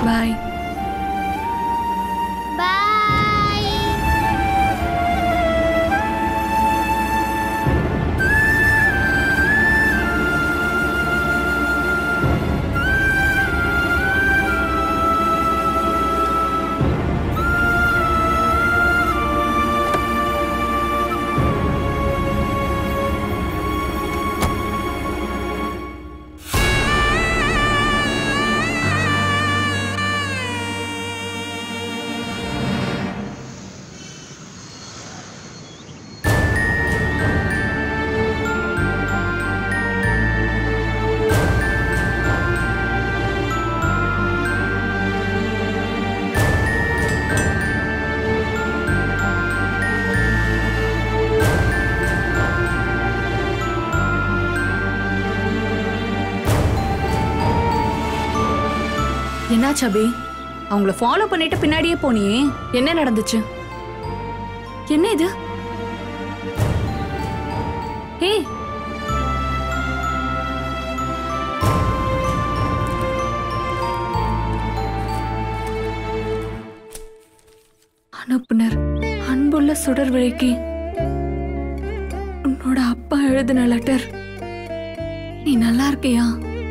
பாய் பாய் என்னாச்சு அபி அவங்கள ஃபாலோ பண்ணிட்டு பின்னாடியே போனியே என்ன நடந்துச்சு என்ன இது ஏய் அனுப்புனர் அன்புள்ள சுடர் விழிக்கு உன்னோட அப்பா எழுதின லெட்டர் நீ நல்லா இருக்கியா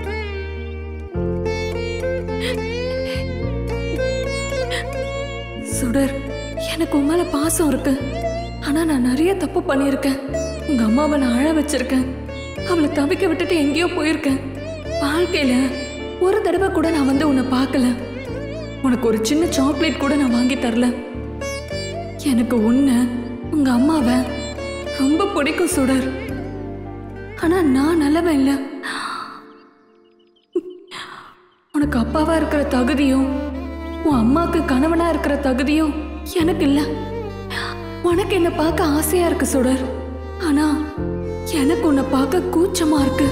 சுடர் எனக்கு உன் மேல பாசம் இருக்கு ஆனா நான் நிறைய தப்பு பண்ணியிருக்கேன் உங்க அம்மாவை நான் அழ வச்சிருக்கேன் அவளை தவிக்க விட்டுட்டு எங்கேயோ போயிருக்கேன் வாழ்க்கையில ஒரு தடவை கூட நான் வந்து உன்னை பார்க்கல உனக்கு ஒரு சின்ன சாக்லேட் கூட நான் வாங்கி தரல எனக்கு உன்னை உங்க அம்மாவை ரொம்ப பிடிக்கும் சுடர் ஆனா நான் நல்லவன் இல்லை உனக்கு அப்பாவா இருக்கிற தகுதியும் உன் அம்மாக்கு கணவனா இருக்கிற தகுதியும் எனக்கு இல்ல உனக்கு என்ன பார்க்க ஆசையா இருக்கு சுடர் ஆனா எனக்கு உன்னை பார்க்க கூச்சமா இருக்கு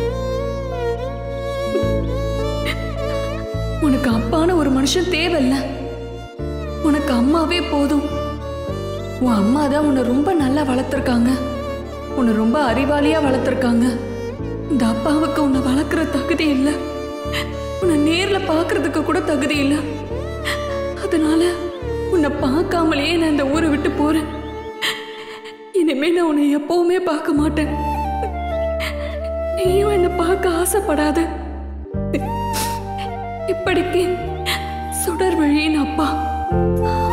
உனக்கு அப்பான ஒரு மனுஷன் தேவையில்ல உனக்கு அம்மாவே போதும் உன் அம்மா தான் உன்னை ரொம்ப நல்லா வளர்த்துருக்காங்க உன்னை ரொம்ப அறிவாளியா வளர்த்துருக்காங்க இந்த அப்பாவுக்கு உன்னை வளர்க்குற தகுதி இல்லை உன்னை நேர்ல பார்க்கறதுக்கு கூட தகுதி இல்லை அதனால உன்னை பார்க்காமலேயே நான் இந்த ஊரை விட்டு போறேன் இனிமே நான் உன்னை எப்பவுமே பார்க்க மாட்டேன் நீயும் என்னை பார்க்க ஆசைப்படாத இப்படிக்கு சுடர் வழியின் அப்பா